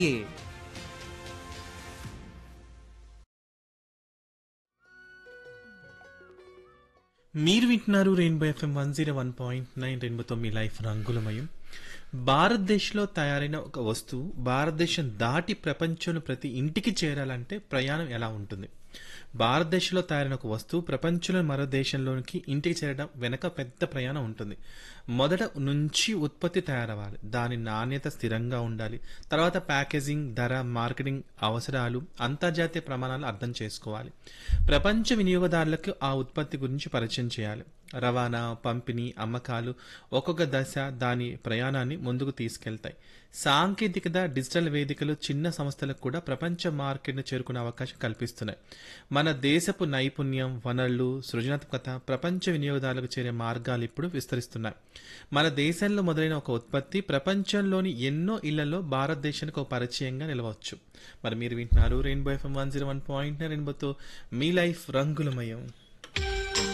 ఏ మీరు వింటున్నారు rainbow FM one zero one point nine రెయిన్బోతో మీ లైఫ్ రంగులమయం భారతదేశంలో తయారైన ఒక వస్తువు భారతదేశం దాటి ప్రపంచంలో ప్రతి ఇంటికి చేరాలంటే ప్రయాణం ఎలా ఉంటుంది భారతదేశంలో తయారైన ఒక వస్తువు ప్రపంచంలో మరో దేశంలోనికి ఇంటికి చేరడం వెనక పెద్ద ప్రయాణం ఉంటుంది మొదట నుంచి ఉత్పత్తి తయారవ్వాలి దాని నాణ్యత స్థిరంగా ఉండాలి తర్వాత ప్యాకేజింగ్ ధర మార్కెటింగ్ అవసరాలు అంతర్జాతీయ ప్రమాణాలు అర్థం చేసుకోవాలి ప్రపంచ వినియోగదారులకు ఆ ఉత్పత్తి గురించి పరిచయం చేయాలి రవాణా పంపిణీ అమ్మకాలు ఒక్కొక్క దశ దాని ప్రయాణాన్ని ముందుకు తీసుకెళ్తాయి సాంకేతికత డిజిటల్ వేదికలు చిన్న సంస్థలకు కూడా ప్రపంచ మార్కెట్ను చేరుకునే అవకాశం కల్పిస్తున్నాయి మన దేశపు నైపుణ్యం వనరులు సృజనాత్మకత ప్రపంచ వినియోగదారులకు చేరే మార్గాలు ఇప్పుడు విస్తరిస్తున్నాయి మన దేశంలో మొదలైన ఒక ఉత్పత్తి ప్రపంచంలోని ఎన్నో ఇళ్లలో భారతదేశానికి ఒక పరిచయంగా నిలవచ్చు మరి మీరు వింటున్నారు rainbow FM one zero one point రెయిన్బోతో మీ లైఫ్ రంగులమయం